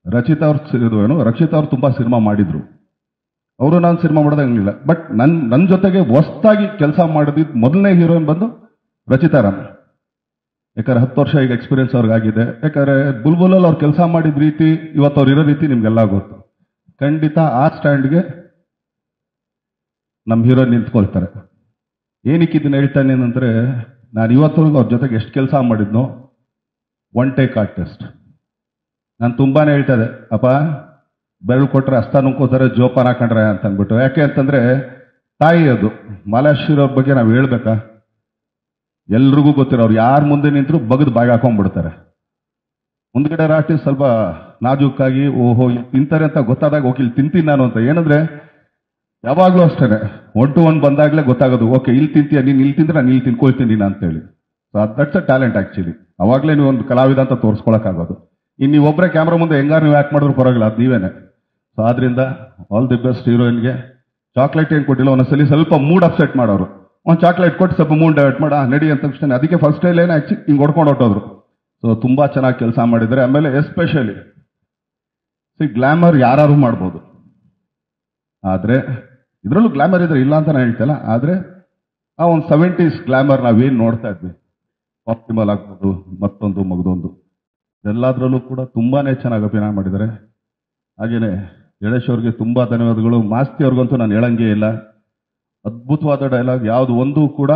ರಚಿತಾ ಅವ್ರ ಸಿ- ಇದು ಏನು ರಕ್ಷಿತಾ ಅವ್ರು ತುಂಬಾ ಸಿನಿಮಾ ಮಾಡಿದ್ರು ಅವರು ನಾನು ಸಿನಿಮಾ ಮಾಡೋದಂಗಿಲ್ಲ ಬಟ್ ನನ್ ನನ್ನ ಜೊತೆಗೆ ಹೊಸ್ದಾಗಿ ಕೆಲಸ ಮಾಡಿದ್ದು ಮೊದಲನೇ ಹೀರೋಯಿನ್ ಬಂದು ರಚಿತಾ ರಾಮ್ ಯಾಕಂದ್ರೆ ಹತ್ತು ವರ್ಷ ಈಗ ಎಕ್ಸ್ಪೀರಿಯನ್ಸ್ ಅವ್ರಿಗಾಗಿದೆ ಯಾಕಂದ್ರೆ ಬುಲ್ಬುಲಲ್ಲಿ ಅವ್ರು ಕೆಲಸ ಮಾಡಿದ ರೀತಿ ಇವತ್ತು ಅವ್ರು ಇರೋ ರೀತಿ ನಿಮ್ಗೆಲ್ಲ ಗೊತ್ತು ಖಂಡಿತ ಆ ಸ್ಟ್ಯಾಂಡ್ಗೆ ನಮ್ಮ ಹೀರೋ ನಿಂತ್ಕೊಳ್ತಾರೆ ಏನಕ್ಕೆ ಇದನ್ನ ಹೇಳ್ತಾನೆ ಅಂದ್ರೆ ನಾನು ಇವತ್ತವರೆಗೂ ಅವ್ರ ಜೊತೆಗೆ ಎಷ್ಟು ಕೆಲಸ ಮಾಡಿದ್ನೋ ಒನ್ ಟೇಕ್ ಆರ್ಟಿಸ್ಟ್ ನಾನು ತುಂಬಾನೇ ಹೇಳ್ತಾ ಇದ್ದೆ ಅಪ್ಪ ಬೆರಳು ಕೊಟ್ರೆ ಹಸ್ತ ನುಂಕೋತಾರೆ ಜೋಪಾನ ಹಾಕೊಂಡ್ರೆ ಅಂತ ಅಂದ್ಬಿಟ್ಟು ಯಾಕೆ ಅಂತಂದ್ರೆ ತಾಯಿ ಅದು ಮಾಲಾಶ್ರೀ ಅವ್ರ ಬಗ್ಗೆ ನಾವು ಹೇಳ್ಬೇಕಾ ಎಲ್ರಿಗೂ ಗೊತ್ತಿರೋ ಅವ್ರು ಯಾರ ಮುಂದೆ ನಿಂತರು ಬಗದು ಬಾಗಿ ಹಾಕೊಂಡ್ಬಿಡ್ತಾರೆ ಮುಂದ್ಗಡೆ ಆರ್ಟಿಸ್ಟ್ ಸ್ವಲ್ಪ ನಾಜೂಕಾಗಿ ಓಹೋ ಇಲ್ಲಿ ತಿಂತಾರೆ ಅಂತ ಗೊತ್ತಾದಾಗ ಓಕೆ ಇಲ್ಲಿ ತಿಂತೀನಿ ನಾನು ಅಂತ ಏನಂದ್ರೆ ಯಾವಾಗ್ಲೂ ಅಷ್ಟೇನೆ ಒನ್ ಟು ಒನ್ ಬಂದಾಗಲೇ ಗೊತ್ತಾಗೋದು ಓಕೆ ಇಲ್ಲಿ ತಿಂತೀಯ ನೀನು ಇಲ್ಲಿ ತಿಂದ್ರೆ ನಾನು ಇಲ್ಲಿ ತಿನ್ಕೊಳ್ತೀನಿ ನೀನು ಅಂತೇಳಿ so that's a talent actually ಅವಾಗಲೇ ನೀವು ಒಂದು ಕಲಾವಿದ ಅಂತ ತೋರಿಸ್ಕೊಳಕ್ಕಾಗೋದು ಇನ್ನು ನೀವು ಒಬ್ಬರೇ ಕ್ಯಾಮ್ರಾ ಮುಂದೆ ಹೆಂಗಾರು ನೀವು ಆ್ಯಕ್ಟ್ ಮಾಡಿದ್ರು ಪರವಾಗಿಲ್ಲ ಅದು ನೀವೇನೆ ಸೊ ಆದ್ರಿಂದ ಆಲ್ ದಿ ಬೆಸ್ಟ್ ಹೀರೋಯಿನ್ಗೆ ಚಾಕ್ಲೇಟ್ ಏನು ಕೊಟ್ಟಿಲ್ಲ ಒಂದೊಂದ್ಸಲಿ ಸ್ವಲ್ಪ ಮೂಡ್ ಅಪ್ಸೆಟ್ ಮಾಡೋರು ಒಂದು ಚಾಕ್ಲೇಟ್ ಕೊಟ್ಟು ಸ್ವಲ್ಪ ಮೂಡ್ ಡೈವರ್ಟ್ ಮಾಡ ನಡಿ ಅಂತ ತಕ್ಷಣ ಅದಕ್ಕೆ ಫಸ್ಟ್ ಏನು ಆಕ್ಚುಲಿ ಹಿಂಗೆ ಹೊಡ್ಕೊಂಡು ಹೊಟ್ಟೋದ್ರು ಸೊ ತುಂಬಾ ಚೆನ್ನಾಗಿ ಕೆಲಸ ಮಾಡಿದ್ದಾರೆ ಆಮೇಲೆ ಎಸ್ಪೆಷಲಿ ಸಿ ಗ್ಲಾಮರ್ ಯಾರು ಮಾಡ್ಬೋದು ಆದ್ರೆ ಇದರಲ್ಲೂ ಗ್ಲಾಮರ್ ಇದ್ರೆ ಇಲ್ಲ ಅಂತ ನಾನು ಹೇಳ್ತಲ್ಲ ಆದ್ರೆ ಆ ಒಂದು ಸೆವೆಂಟೀಸ್ ಗ್ಲಾಮರ್ ನಾವೇನು ನೋಡ್ತಾ ಇದ್ವಿ ಆಪ್ಟಿಮಲ್ ಆಗ್ಬೋದು ಮತ್ತೊಂದು ಮಗದೊಂದು ಎಲ್ಲದರಲ್ಲೂ ಕೂಡ ತುಂಬಾನೇ ಚೆನ್ನಾಗಿ ಅಭಿನಯ ಮಾಡಿದ್ದಾರೆ ಹಾಗೇನೆ ಯಳೇಶ್ ಅವ್ರಿಗೆ ತುಂಬಾ ಧನ್ಯವಾದಗಳು ಮಾಸ್ತಿ ಅವ್ರಿಗಂತೂ ನಾನು ಹೇಳಂಗೇ ಇಲ್ಲ ಅದ್ಭುತವಾದ ಡೈಲಾಗ್ ಯಾವ್ದು ಒಂದು ಕೂಡ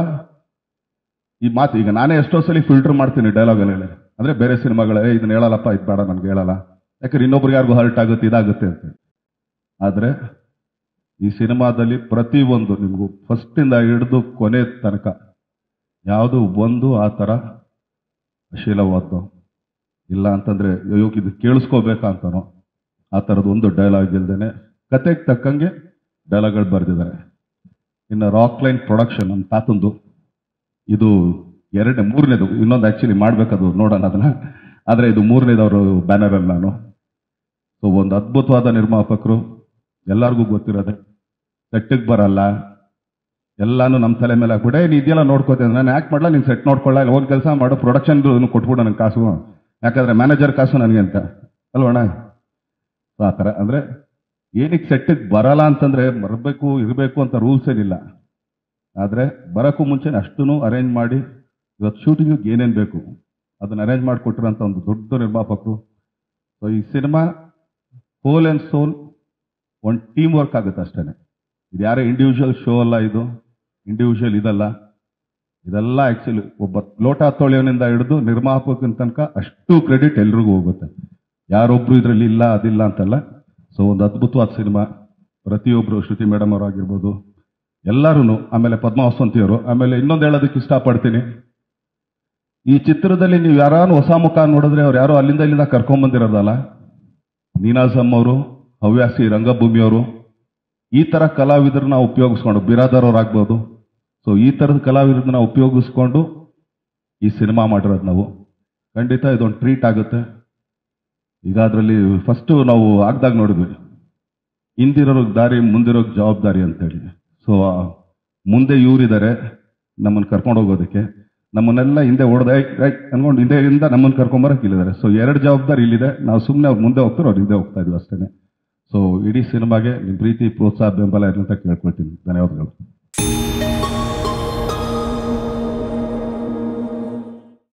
ಈ ಮಾತು ಈಗ ನಾನೇ ಎಷ್ಟೋ ಸಲ ಫಿಲ್ಟರ್ ಮಾಡ್ತೀನಿ ಡೈಲಾಗ್ ಅಲ್ಲಿ ಅಂದ್ರೆ ಬೇರೆ ಸಿನಿಮಾಗಳೇ ಇದನ್ನ ಹೇಳಲ್ಲಪ್ಪ ಇದು ಬೇಡ ನನ್ಗೆ ಹೇಳಲ್ಲ ಯಾಕಂದ್ರೆ ಇನ್ನೊಬ್ರಿಗೆ ಯಾರಿಗೂ ಹರ್ಟ್ ಆಗುತ್ತೆ ಇದಾಗುತ್ತೆ ಅಂತ ಆದ್ರೆ ಈ ಸಿನಿಮಾದಲ್ಲಿ ಪ್ರತಿ ಒಂದು ನಿಮಗೂ ಫಸ್ಟ್ ಇಂದ ಹಿಡಿದು ಕೊನೆ ತನಕ ಯಾವುದು ಒಂದು ಆ ಥರ ಅಶೀಲವಾದ್ದು ಇಲ್ಲ ಅಂತಂದ್ರೆ ಅಯ್ಯೋ ಇದು ಕೇಳಿಸ್ಕೋಬೇಕಾ ಅಂತನೋ ಆ ಥರದ್ದು ಒಂದು ಡೈಲಾಗ್ ಇಲ್ದೇನೆ ಕತೆಗೆ ತಕ್ಕಂಗೆ ಡೈಲಾಗ್ಗಳು ಬರೆದಿದ್ದಾರೆ ಇನ್ನು ರಾಕ್ ಲೈನ್ ಪ್ರೊಡಕ್ಷನ್ ನಮ್ಮ ತಾತಂದು ಇದು ಎರಡನೇ ಮೂರನೇದು ಇನ್ನೊಂದು ಆಕ್ಚುಲಿ ಮಾಡ್ಬೇಕದು ನೋಡೋಣ ಅದನ್ನ ಆದರೆ ಇದು ಮೂರನೇದವರು ಬ್ಯಾನರಲ್ಲಿ ನಾನು ಸೊ ಒಂದು ಅದ್ಭುತವಾದ ನಿರ್ಮಾಪಕರು ಎಲ್ಲರಿಗೂ ಗೊತ್ತಿರೋದೆ ಸೆಟ್ಟಿಗೆ ಬರಲ್ಲ ಎಲ್ಲಾನು ನಮ್ಮ ತಲೆ ಮೇಲೆ ಹಾಕ್ಬಿಟ್ಟೆ ನೀ ಇದೆಲ್ಲ ನೋಡ್ಕೋತೀನಿ ನಾನು ಯಾಕೆ ಮಾಡಲ್ಲ ನೀನು ಸೆಟ್ ನೋಡ್ಕೊಳ್ಳ ಇಲ್ಲ ಹೋಗಿ ಕೆಲಸ ಮಾಡು ಪ್ರೊಡಕ್ಷನ್ ಕೊಟ್ಬಿಡು ನನಗೆ ಕಾಸು ಯಾಕಂದ್ರೆ ಮ್ಯಾನೇಜರ್ ಕಾಸು ನನಗೆ ಅಂತ ಅಲ್ವಣ್ಣ ಸೊ ಆ ಥರ ಅಂದ್ರೆ ಏನಕ್ಕೆ ಸೆಟ್ಟಿಗೆ ಬರಲ್ಲ ಅಂತಂದ್ರೆ ಬರಬೇಕು ಇರಬೇಕು ಅಂತ ರೂಲ್ಸ್ ಏನಿಲ್ಲ ಆದರೆ ಬರೋಕ್ಕೂ ಮುಂಚೆ ಅಷ್ಟೂ ಅರೇಂಜ್ ಮಾಡಿ ಇವತ್ತು ಶೂಟಿಂಗಿಗೆ ಏನೇನು ಬೇಕು ಅದನ್ನ ಅರೇಂಜ್ ಮಾಡಿಕೊಟ್ಟಿರೋಂಥ ಒಂದು ದೊಡ್ಡ ನಿರ್ಮಾಪಕರು ಸೊ ಈ ಸಿನಿಮಾ ಹೋಲ್ ಆ್ಯಂಡ್ ಸೋಲ್ ಒಂದು ಟೀಮ್ ವರ್ಕ್ ಆಗುತ್ತೆ ಅಷ್ಟೇ ಇದು ಯಾರೇ ಇಂಡಿವಿಜುವಲ್ ಶೋ ಅಲ್ಲ ಇದು ಇಂಡಿವಿಜುವಲ್ ಇದಲ್ಲ ಇದೆಲ್ಲ ಆಕ್ಚುಲಿ ಒಬ್ಬ ಲೋಟ ತೊಳೆಯೋನಿಂದ ಹಿಡಿದು ನಿರ್ಮಾಪಕನ ತನಕ ಅಷ್ಟು ಕ್ರೆಡಿಟ್ ಎಲ್ರಿಗೂ ಹೋಗುತ್ತೆ ಯಾರೊಬ್ರು ಇದರಲ್ಲಿ ಇಲ್ಲ ಅದಿಲ್ಲ ಅಂತಲ್ಲ ಸೊ ಒಂದು ಅದ್ಭುತವಾದ ಸಿನಿಮಾ ಪ್ರತಿಯೊಬ್ಬರು ಶ್ರುತಿ ಮೇಡಮ್ ಅವರಾಗಿರ್ಬೋದು ಎಲ್ಲರೂ ಆಮೇಲೆ ಪದ್ಮ ವಸಂತಿಯವರು ಆಮೇಲೆ ಇನ್ನೊಂದು ಹೇಳೋದಕ್ಕೆ ಇಷ್ಟಪಡ್ತೀನಿ ಈ ಚಿತ್ರದಲ್ಲಿ ನೀವು ಯಾರು ಹೊಸ ಮುಖ ನೋಡಿದ್ರೆ ಅವ್ರು ಯಾರೋ ಅಲ್ಲಿಂದ ಇಲ್ಲಿಂದ ಕರ್ಕೊಂಬಂದಿರೋದಲ್ಲ ನೀನಾಸಮ್ ಅವರು ಹವ್ಯಾಸಿ ರಂಗಭೂಮಿಯವರು ಈ ತರ ಕಲಾವಿದರನ್ನ ಉಪಯೋಗಿಸ್ಕೊಂಡು ಬಿರಾದರ್ ಆಗ್ಬೋದು ಸೊ ಈ ತರದ ಕಲಾವಿದರನ್ನ ಉಪಯೋಗಿಸ್ಕೊಂಡು ಈ ಸಿನಿಮಾ ಮಾಡಿರೋದು ನಾವು ಖಂಡಿತ ಇದೊಂದು ಟ್ರೀಟ್ ಆಗುತ್ತೆ ಈಗ ಅದರಲ್ಲಿ ಫಸ್ಟ್ ನಾವು ಆಗ್ದಾಗ ನೋಡಿದ್ವಿ ಹಿಂದಿರೋರ್ಗೆ ದಾರಿ ಮುಂದಿರೋಗ್ ಜವಾಬ್ದಾರಿ ಅಂತೇಳಿ ಸೊ ಮುಂದೆ ಇವರಿದ್ದಾರೆ ನಮ್ಮನ್ನು ಕರ್ಕೊಂಡು ಹೋಗೋದಕ್ಕೆ ನಮ್ಮನ್ನೆಲ್ಲ ಹಿಂದೆ ಹೊಡೆದ ಅನ್ಕೊಂಡು ಹಿಂದೆಯಿಂದ ನಮ್ಮನ್ನು ಕರ್ಕೊಂಬರಕ್ಕೆ ಇಲ್ಲಿದ್ದಾರೆ ಸೊ ಎರಡು ಜವಾಬ್ದಾರಿ ಇಲ್ಲಿದೆ ನಾವು ಸುಮ್ಮನೆ ಅವ್ರು ಮುಂದೆ ಹೋಗ್ತಾರೆ ಅವ್ರು ಹಿಂದೆ ಹೋಗ್ತಾ ಇದೀವಿ ಅಷ್ಟೇ ಸೊ ಇಡೀ ಸಿನಿಮಾಗೆ ನಿಮ್ಮ ಪ್ರೀತಿ ಪ್ರೋತ್ಸಾಹ ಬೆಂಬಲ ಇರಲಿ ಅಂತ ಕೇಳ್ಕೊಳ್ತೀನಿ ಧನ್ಯವಾದಗಳು